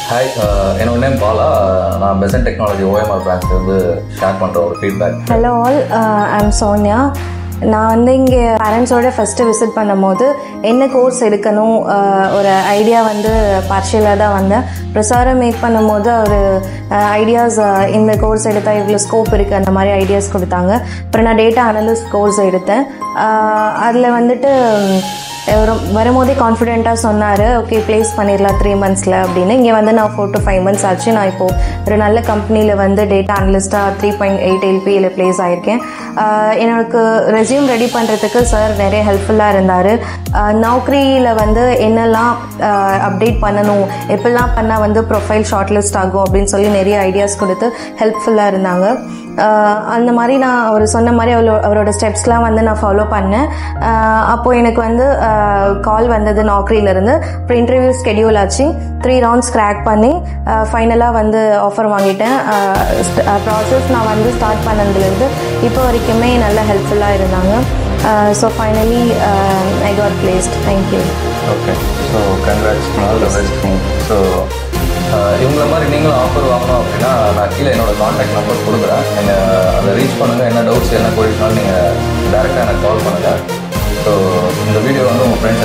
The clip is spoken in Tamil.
ஹாய் என்னோட நேம் பாலா நான் பெசன் டெக்னாலஜி ஓஎம்ஆர் பிரான்ச்லேருந்து ஷேர் பண்ணுற ஒரு feedback hello all I'm Sonia நான் வந்து இங்கே பேரண்ட்ஸோட ஃபஸ்ட்டு விசிட் பண்ணும்போது என்ன கோர்ஸ் எடுக்கணும் uh, ஒரு ஐடியா வந்து பார்ஷியலாக தான் வந்தேன் பிரசாரம் மேக் பண்ணும்போது ஒரு ஐடியாஸ் இந்த கோர்ஸ் எடுத்தால் இவ்வளோ ஸ்கோப் இருக்குது அந்த மாதிரி ஐடியாஸ் கொடுத்தாங்க அப்புறம் நான் டேட்டா அனலிஸ்ட் கோர்ஸ் எடுத்தேன் அதில் வந்துட்டு உம், ஒரு- வரும்போதே கான்ஃபிடென்ட்டாக சொன்னார் ஓகே ப்ளேஸ் பண்ணிடலாம் த்ரீ மந்த்ஸில் அப்படின்னு இங்கே வந்து நான் ஃபோர் டு ஃபைவ் மந்த்ஸ் ஆச்சு நான் இப்போது ஒரு நல்ல கம்பெனியில் வந்து டேட்டா அனலிஸ்ட்டாக த்ரீ பாயிண்ட் எயிட் எல்பியில் ப்ளேஸ் ஆயிருக்கேன் ஆஹ் எனக்கு ரெஸ்யூம் ரெடி பண்ணுறதுக்கு சார் நிறைய ஹெல்ப்ஃபுல்லாக இருந்தார் நௌக்கரியில் வந்து என்னெல்லாம் அப்டேட் பண்ணணும் எப்படிலாம் பண்ணால் வந்து ப்ரொஃபைல் ஷார்ட் லிஸ்ட் ஆகும் அப்படின்னு சொல்லி நிறைய ஐடியாஸ் கொடுத்து ஹெல்ப்ஃபுல்லாக இருந்தாங்க ஆஹ் அந்த மாதிரி நான் அவர் சொன்ன மாதிரி அவளோ அவரோட ஸ்டெப்ஸ்லாம் வந்து நான் ஃபாலோ பண்ணேன் ஆஹ் அப்போ எனக்கு வந்து கால் வந்தது நாக்ரியிலேருந்து அப்புறம் இன்டர்வியூ ஸ்கெடியூல் ஆச்சு த்ரீ ரவுண்ட்ஸ் கிராக் பண்ணி ஃபைனலாக வந்து ஆஃபர் வாங்கிட்டேன் ப்ராசஸ் நான் வந்து ஸ்டார்ட் பண்ணதுலேருந்து இப்போ வரைக்குமே நல்ல ஹெல்ப்ஃபுல்லாக இருந்தாங்க so finally I got placed thank you okay so congrats all the best so இவங்கள மாதிரி நீங்களும் ஆஃபர் வாங்கணும் அப்படின்னா நான் கீழே என்னோட காண்டாக்ட் நம்பர் கொடுக்குறேன் நீங்கள் அதை ரீச் பண்ணுங்கள் என்ன டவுட்ஸ் என்ன கொரிஸ்னாலும் நீங்கள் டேரெக்டாக எனக்கு கால் பண்ணுங்கள் ஸோ இந்த வீடியோ வந்து உங்கள் ஃப்ரெண்ட்ஸ்